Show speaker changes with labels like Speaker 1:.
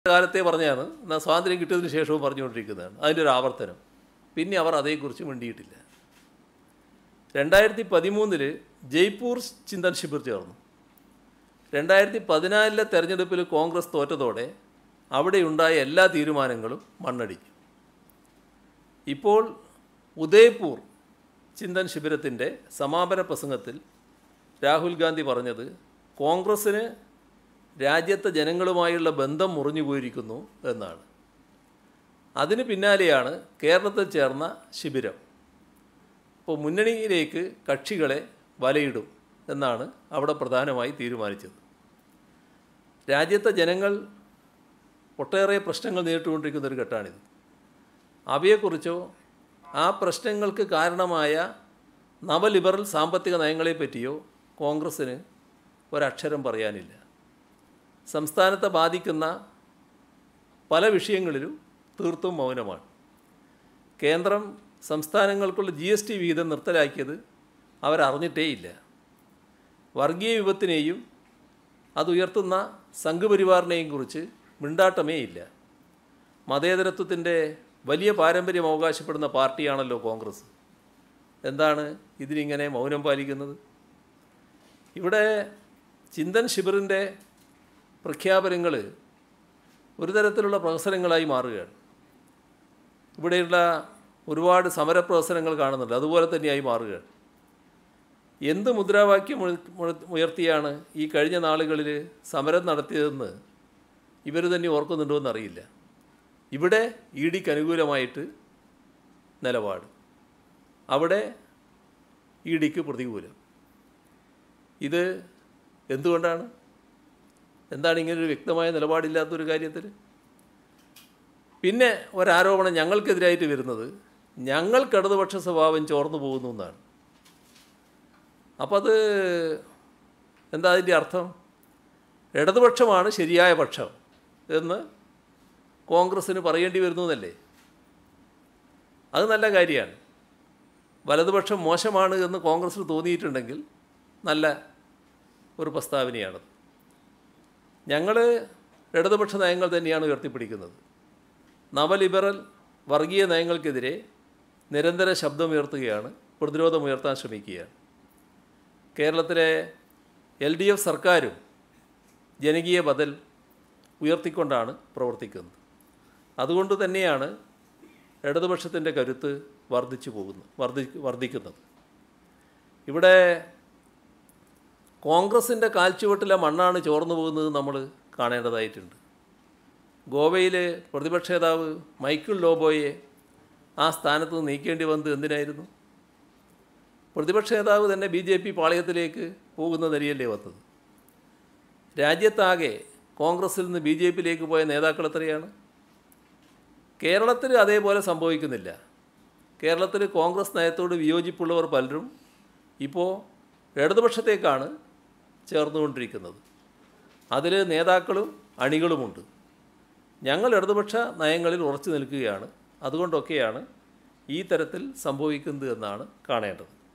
Speaker 1: കാലത്തെ പറഞ്ഞതാണ് എന്നാൽ സ്വാതന്ത്ര്യം കിട്ടിയതിന് ശേഷവും പറഞ്ഞുകൊണ്ടിരിക്കുന്നതാണ് അതിൻ്റെ ഒരു ആവർത്തനം പിന്നെ അവർ അതേക്കുറിച്ച് മിണ്ടിയിട്ടില്ല രണ്ടായിരത്തി പതിമൂന്നില് ജയ്പൂർ ചിന്തൻ ശിബിർ ചേർന്നു രണ്ടായിരത്തി പതിനാലിലെ തെരഞ്ഞെടുപ്പിൽ കോൺഗ്രസ് തോറ്റതോടെ അവിടെയുണ്ടായ എല്ലാ തീരുമാനങ്ങളും മണ്ണടിച്ചു ഇപ്പോൾ ഉദയ്പൂർ ചിന്തൻ ശിബിരത്തിൻ്റെ സമാപന പ്രസംഗത്തിൽ രാഹുൽ ഗാന്ധി പറഞ്ഞത് കോൺഗ്രസ്സിന് രാജ്യത്തെ ജനങ്ങളുമായുള്ള ബന്ധം മുറിഞ്ഞു പോയിരിക്കുന്നു എന്നാണ് അതിന് പിന്നാലെയാണ് കേരളത്തിൽ ചേർന്ന ശിബിരം ഇപ്പോൾ മുന്നണിയിലേക്ക് കക്ഷികളെ വലയിടും എന്നാണ് അവിടെ പ്രധാനമായി തീരുമാനിച്ചത് രാജ്യത്തെ ജനങ്ങൾ ഒട്ടേറെ പ്രശ്നങ്ങൾ നേരിട്ടുകൊണ്ടിരിക്കുന്ന ഒരു ഘട്ടമാണിത് അവയെക്കുറിച്ചോ ആ പ്രശ്നങ്ങൾക്ക് കാരണമായ നവലിബറൽ സാമ്പത്തിക നയങ്ങളെപ്പറ്റിയോ കോൺഗ്രസ്സിന് ഒരക്ഷരം പറയാനില്ല സംസ്ഥാനത്തെ ബാധിക്കുന്ന പല വിഷയങ്ങളിലും തീർത്തും മൗനമാണ് കേന്ദ്രം സംസ്ഥാനങ്ങൾക്കുള്ള ജി എസ് ടി വിഹിതം നിർത്തലാക്കിയത് അവരറിഞ്ഞിട്ടേയില്ല വർഗീയ വിപത്തിനെയും അതുയർത്തുന്ന സംഘപരിവാറിനെയും കുറിച്ച് മിണ്ടാട്ടമേ ഇല്ല മതേതരത്വത്തിൻ്റെ വലിയ പാരമ്പര്യം അവകാശപ്പെടുന്ന പാർട്ടിയാണല്ലോ കോൺഗ്രസ് എന്താണ് ഇതിനിങ്ങനെ മൗനം പാലിക്കുന്നത് ഇവിടെ ചിന്തൻ ശിബിറിൻ്റെ പ്രഖ്യാപനങ്ങൾ ഒരു തരത്തിലുള്ള പ്രഹസനങ്ങളായി മാറുകയാണ് ഇവിടെയുള്ള ഒരുപാട് സമരപ്രഹസനങ്ങൾ കാണുന്നുണ്ട് അതുപോലെ തന്നെയായി മാറുകയാണ് എന്ത് മുദ്രാവാക്യം മുഴ- മുഴ- ഉയർത്തിയാണ് ഈ കഴിഞ്ഞ നാളുകളിൽ സമരം നടത്തിയതെന്ന് ഇവർ തന്നെ ഓർക്കുന്നുണ്ടോ എന്നറിയില്ല ഇവിടെ ഇ ഡിക്ക് അനുകൂലമായിട്ട് നിലപാട് അവിടെ ഇ ഡിക്ക് പ്രതികൂലം ഇത് എന്തുകൊണ്ടാണ് എന്താണ് ഇങ്ങനൊരു വ്യക്തമായ നിലപാടില്ലാത്തൊരു കാര്യത്തിൽ പിന്നെ ഒരാരോപണം ഞങ്ങൾക്കെതിരായിട്ട് വരുന്നത് ഞങ്ങൾക്ക് ഇടതുപക്ഷ സ്വഭാവം ചോർന്നു പോകുന്നു എന്നാണ് അപ്പോൾ അത് എന്താ അതിൻ്റെ അർത്ഥം ഇടതുപക്ഷമാണ് ശരിയായ പക്ഷം എന്ന് കോൺഗ്രസ്സിന് പറയേണ്ടി വരുന്നു എന്നല്ലേ അത് നല്ല കാര്യമാണ് വലതുപക്ഷം മോശമാണ് എന്ന് കോൺഗ്രസ്സിന് തോന്നിയിട്ടുണ്ടെങ്കിൽ നല്ല ഒരു പ്രസ്താവനയാണത് ഞങ്ങൾ ഇടതുപക്ഷ നയങ്ങൾ തന്നെയാണ് ഉയർത്തിപ്പിടിക്കുന്നത് നവലിബറൽ വർഗീയ നയങ്ങൾക്കെതിരെ നിരന്തര ശബ്ദമുയർത്തുകയാണ് പ്രതിരോധമുയർത്താൻ ശ്രമിക്കുകയാണ് കേരളത്തിലെ എൽ ഡി എഫ് സർക്കാരും ജനകീയ ബദൽ ഉയർത്തിക്കൊണ്ടാണ് പ്രവർത്തിക്കുന്നത് അതുകൊണ്ട് തന്നെയാണ് ഇടതുപക്ഷത്തിൻ്റെ കരുത്ത് വർദ്ധിച്ചു പോകുന്നത് വർദ്ധി വർദ്ധിക്കുന്നത് ഇവിടെ കോൺഗ്രസിൻ്റെ കാൽച്ചുവട്ടിലെ മണ്ണാണ് ചോർന്നു പോകുന്നത് നമ്മൾ കാണേണ്ടതായിട്ടുണ്ട് ഗോവയിൽ പ്രതിപക്ഷ നേതാവ് മൈക്കിൾ ലോബോയെ ആ സ്ഥാനത്ത് നിന്ന് നീക്കേണ്ടി വന്നത് എന്തിനായിരുന്നു പ്രതിപക്ഷ നേതാവ് തന്നെ ബി ജെ പി പാളയത്തിലേക്ക് പോകുന്ന നിലയല്ലേ വന്നത് രാജ്യത്താകെ കോൺഗ്രസിൽ നിന്ന് ബി ജെ പിയിലേക്ക് പോയ നേതാക്കൾ എത്രയാണ് കേരളത്തിൽ അതേപോലെ സംഭവിക്കുന്നില്ല കേരളത്തിൽ കോൺഗ്രസ് നയത്തോട് വിയോജിപ്പുള്ളവർ പലരും ഇപ്പോൾ ഇടതുപക്ഷത്തേക്കാണ് ചേർന്നുകൊണ്ടിരിക്കുന്നത് അതിൽ നേതാക്കളും അണികളുമുണ്ട് ഞങ്ങൾ ഇടതുപക്ഷ നയങ്ങളിൽ ഉറച്ചു നിൽക്കുകയാണ് അതുകൊണ്ടൊക്കെയാണ് ഈ തരത്തിൽ സംഭവിക്കുന്നത് എന്നാണ് കാണേണ്ടത്